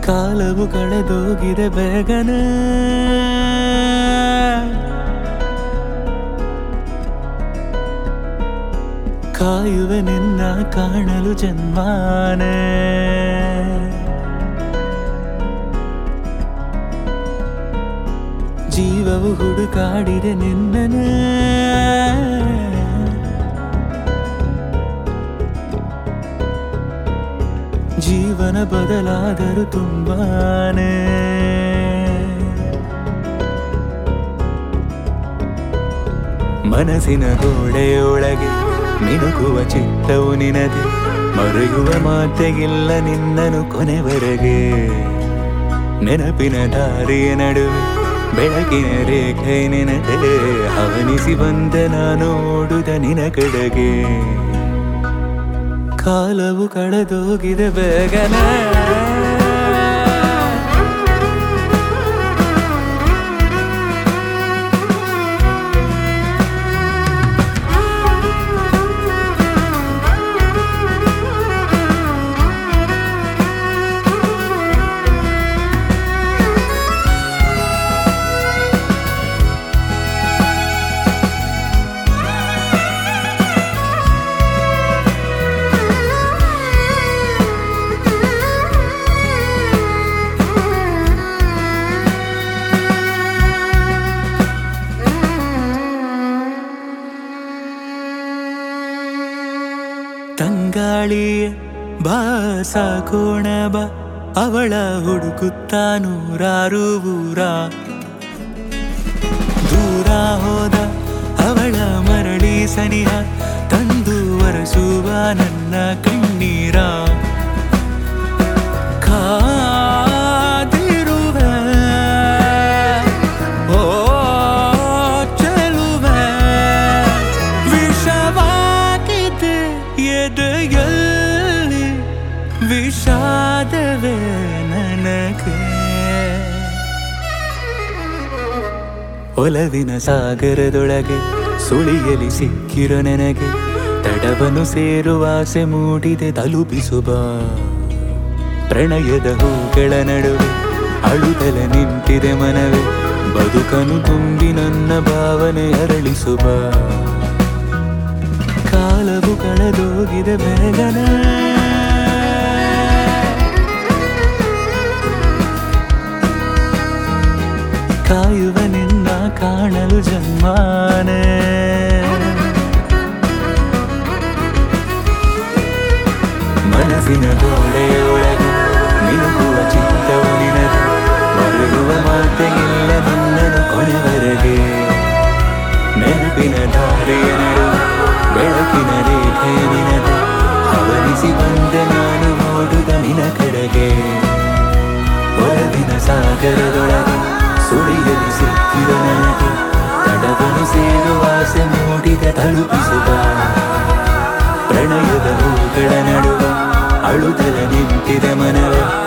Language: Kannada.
ಕಾಲವು ಕಳೆದೋಗಿದೆ ಬೇಗನೆ ಕಾಯುವೆ ನಿನ್ನ ಕಾಣಲು ಜನ್ಮಾನೆ ಜೀವವು ಹುಡುಕಾಡಿದೆ ನಿನ್ನನೆ ಜೀವನ ಬದಲಾದರೂ ತುಂಬಾನೇ ಮನಸ್ಸಿನ ಗೋಡೆಯೊಳಗೆ ಮಿನುಕುವ ಚಿತ್ತವು ನಿನದೆ ಮರೆಯುವ ಮಾತೆಗಿಲ್ಲ ನಿನ್ನನು ಕೊನೆವರೆಗೆ ನೆನಪಿನ ದಾರಿಯ ನಡುವೆ ಬೆಳಕಿನ ರೇಖೆ ನಿನದೆ ಹವನಿಸಿ ಬಂದ ನಾನು ಓಡುದ ನಿನ ಕಡೆಗೆ ಕಾಲವು ಕಳೆದೋಗಿದೆ ಬೇಗನೆ ತಂಗಾಳಿಯೇ ಬಾ ಸಾಕೋಣ ಬಾ ಅವಳ ಹುಡುಕುತ್ತಾ ನೂರಾರು ಊರ ದೂರ ಹೋದ ಅವಳ ಮರಳಿ ಸನಿಹ ತಂದು ಒರೆಸುವ ನನ್ನ ಕಣ್ಣೀರ ಕಾದಿರುವೆ ಓ ಚೆಲುವೆ ವಿಷವಾಗಿದೆ ಎದೆಯಲ್ಲಿ ವಿಷಾದವೇ ನನಗೆ ಒಲವಿನ ಸಾಗರದೊಳಗೆ ಸುಳಿಯಲಿ ಸಿಕ್ಕಿರೋ ನನಗೆ ತಡವನ್ನು ಸೇರುವ ಆಸೆ ಮೂಡಿದೆ ತಲುಪಿಸುವ ಪ್ರಣಯದ ಹೂಗಳ ನಡುವೆ ಅಳುದಲ ನಿಂತಿದೆ ಮನವೇ ಬದುಕನು ತುಂಬಿ ನನ್ನ ಭಾವನೆ ಅರಳಿಸುವ ಕಾಲವು ಕಳೆದೋಗಿದೆ ಬೇಗನೆ ಕಾಯುವ ನಿನ್ನ ಕಾಣಲು ಜನ್ಮಾನೆ ಮನಸ್ಸಿನ ಗೋಡೆಯೊಳಗೆ ಮಿನುಗುವ ಚಿತ್ತವು ನಿನದು ಮರೆಯುವ ಮಾತೆಯಿಲ್ಲ ನಿನ್ನನು ಕೊನೆವರೆಗೆ ನೆನಪಿನ ದಾರಿಯ ನಡುವೆ ಬೆಳಕಿನ ರೇಖೆ ನಿನದು ಹವನಿಸಿ ಬಂದ ನಾನು ಓಡುದ ನಿನ ಕಡೆಗೆ ಒಳಗಿನ ಸಾಗರದೊಳಗೆ ಸುಳಿಯಲಿ ಸಿಕ್ಕಿದ ನನಗೆ ತಡವನ್ನು ಸೇರುವ ಆಸೆ ಮೂಡಿದ ತಲುಪಿಸುವ ಪ್ರಣಯದ ಹೂಗಳ ನಡುವೆ ಅಳುದಲ ನಿಂತಿದೆ ಮನವೇ